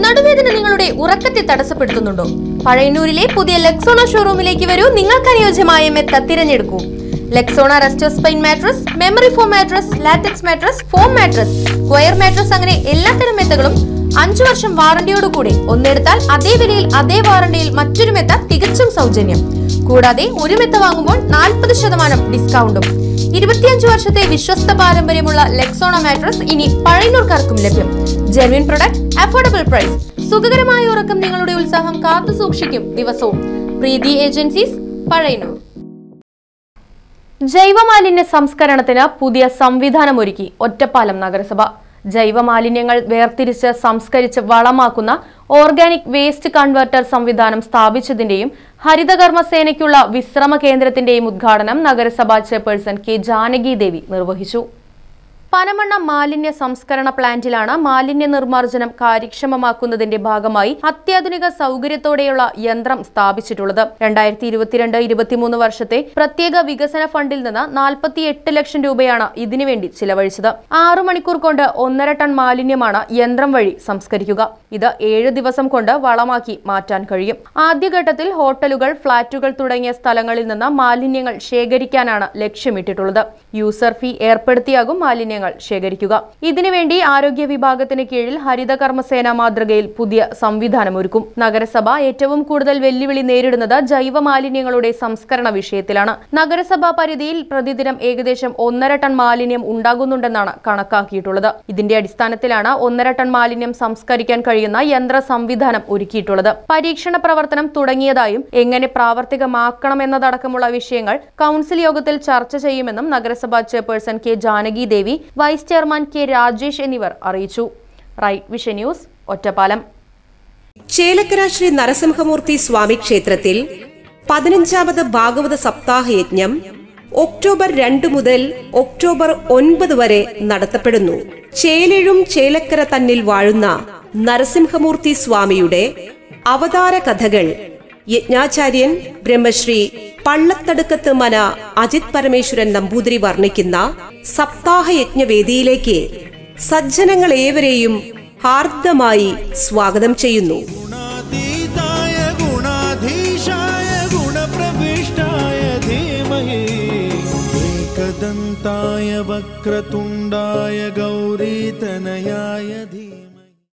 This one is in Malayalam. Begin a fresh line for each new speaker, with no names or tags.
നടുവേദന നിങ്ങളുടെ ഉറക്കത്തെ തടസ്സപ്പെടുത്തുന്നുണ്ടോ പഴയന്നൂരിലെ പുതിയ ലെക്സോണ ഷോറൂമിലേക്ക് വരൂ നിങ്ങൾക്ക് അനുയോജ്യമായ മെത്ത തിരഞ്ഞെടുക്കൂ Lexona resto spine mattress memory foam mattress latex mattress foam mattress square mattress അങ്ങനെ എല്ലാത്തരം മെത്തകളും അഞ്ചു വർഷം വാറണ്ടിയോടുകൂടി ഒന്നെടുത്താൽ അതേ വിലയിൽ അതേ വാറണ്ടിയിൽ മറ്റൊരു മെത്ത തികച്ചും സൗജന്യം കൂടാതെ ഒരു മെത്ത വാങ്ങുമ്പോൾ നാൽപ്പത് ശതമാനം ഡിസ്കൗണ്ടും ഇരുപത്തിയഞ്ച് വർഷത്തെ വിശ്വസ്ത പാരമ്പര്യമുള്ള ലെക്സോണ മാട്രസ് ഇനി പഴയന്നൂർക്കാർക്കും ലഭ്യം ജെർവിൻ പ്രൊഡക്റ്റ് അഫോർഡബിൾ പ്രൈസ് സുഖകരമായ ഉറക്കം നിങ്ങളുടെ ഉത്സാഹം കാത്തു സൂക്ഷിക്കും ദിവസവും പ്രീതി ഏജൻസീസ് പഴയന്നൂർ ജൈവമാലിന്യ സംസ്കരണത്തിന് പുതിയ സംവിധാനമൊരുക്കി ഒറ്റപ്പാലം നഗരസഭ ജൈവമാലിന്യങ്ങൾ വേർതിരിച്ച് സംസ്കരിച്ച് വളമാക്കുന്ന ഓർഗാനിക് വേസ്റ്റ് കൺവെർട്ടർ സംവിധാനം സ്ഥാപിച്ചതിന്റെയും ഹരിതകർമ്മസേനയ്ക്കുള്ള വിശ്രമ കേന്ദ്രത്തിന്റെയും ഉദ്ഘാടനം നഗരസഭാ ചെയർപേഴ്സൺ കെ ജാനകി ദേവി നിർവഹിച്ചു പനമണ്ണ മാലിന്യ സംസ്കരണ പ്ലാന്റിലാണ് മാലിന്യ നിർമ്മാർജ്ജനം കാര്യക്ഷമമാക്കുന്നതിന്റെ ഭാഗമായി അത്യാധുനിക സൗകര്യത്തോടെയുള്ള യന്ത്രം സ്ഥാപിച്ചിട്ടുള്ളത് രണ്ടായിരത്തി ഇരുപത്തിരണ്ട് ഇരുപത്തിമൂന്ന് വർഷത്തെ പ്രത്യേക വികസന ഫണ്ടിൽ നിന്ന് നാൽപ്പത്തി എട്ട് ലക്ഷം രൂപയാണ് ഇതിനുവേണ്ടി ചിലവഴിച്ചത് ആറു മണിക്കൂർ കൊണ്ട് ഒന്നര ടൺ മാലിന്യമാണ് യന്ത്രം വഴി സംസ്കരിക്കുക ഇത് ഏഴ് ദിവസം കൊണ്ട് വളമാക്കി മാറ്റാൻ കഴിയും ആദ്യഘട്ടത്തിൽ ഹോട്ടലുകൾ ഫ്ളാറ്റുകൾ തുടങ്ങിയ സ്ഥലങ്ങളിൽ നിന്ന് മാലിന്യങ്ങൾ ശേഖരിക്കാനാണ് ലക്ഷ്യമിട്ടിട്ടുള്ളത് യൂസർ ഫീ ഏർപ്പെടുത്തിയാകും മാലിന്യങ്ങൾ ശേഖരിക്കുക ഇതിനുവേണ്ടി ആരോഗ്യ വിഭാഗത്തിന് കീഴിൽ ഹരിത കർമ്മസേന മാതൃകയിൽ പുതിയ സംവിധാനമൊരുക്കും നഗരസഭ ഏറ്റവും കൂടുതൽ വെല്ലുവിളി നേരിടുന്നത് ജൈവ മാലിന്യങ്ങളുടെ സംസ്കരണ വിഷയത്തിലാണ് നഗരസഭാ പരിധിയിൽ പ്രതിദിനം ഏകദേശം ഒന്നര ടൺ മാലിന്യം ഉണ്ടാകുന്നുണ്ടെന്നാണ് കണക്കാക്കിയിട്ടുള്ളത് ഇതിന്റെ അടിസ്ഥാനത്തിലാണ് ഒന്നര ടൺ മാലിന്യം സംസ്കരിക്കാൻ കഴിയുന്ന യന്ത്ര സംവിധാനം ഒരുക്കിയിട്ടുള്ളത് പരീക്ഷണ പ്രവർത്തനം തുടങ്ങിയതായും എങ്ങനെ പ്രാവർത്തികമാക്കണമെന്നതടക്കമുള്ള വിഷയങ്ങൾ കൗൺസിൽ യോഗത്തിൽ ചർച്ച ചെയ്യുമെന്നും നഗരസഭാ chairperson K Janaki Devi vice chairman K Rajesh എന്നിവർ അറിയിച്ചു right vision news Ottapalam
Chelakkara Sree Narasimhamoorthy Swami ക്ഷേത്രത്തിൽ പതിനഞ്ചാമത് ഭാഗവത സപ്താഹ യജ്ഞം ഒക്ടോബർ രണ്ട് മുതൽ ഒക്ടോബർ ഒൻപത് വരെ നടത്തപ്പെടുന്നു ചേലെഴും ചേലക്കര തന്നിൽ വാഴുന്ന നരസിംഹമൂർത്തി സ്വാമിയുടെ അവതാര കഥകൾ യജ്ഞാചാര്യൻ ബ്രഹ്മശ്രീ പള്ളത്തടുക്കത്ത് മന അജിത് പരമേശ്വരൻ നമ്പൂതിരി വർണ്ണിക്കുന്ന സപ്താഹ യജ്ഞവേദിയിലേക്ക് സജ്ജനങ്ങൾ ഏവരെയും ഹാർദമായി സ്വാഗതം ചെയ്യുന്നു
गुणातीताय गुणाधीशाय गुणप्रविष्टाय धीमहि एकदन्ताय वक्रतुण्डाय गौरीतनयाय धीमहि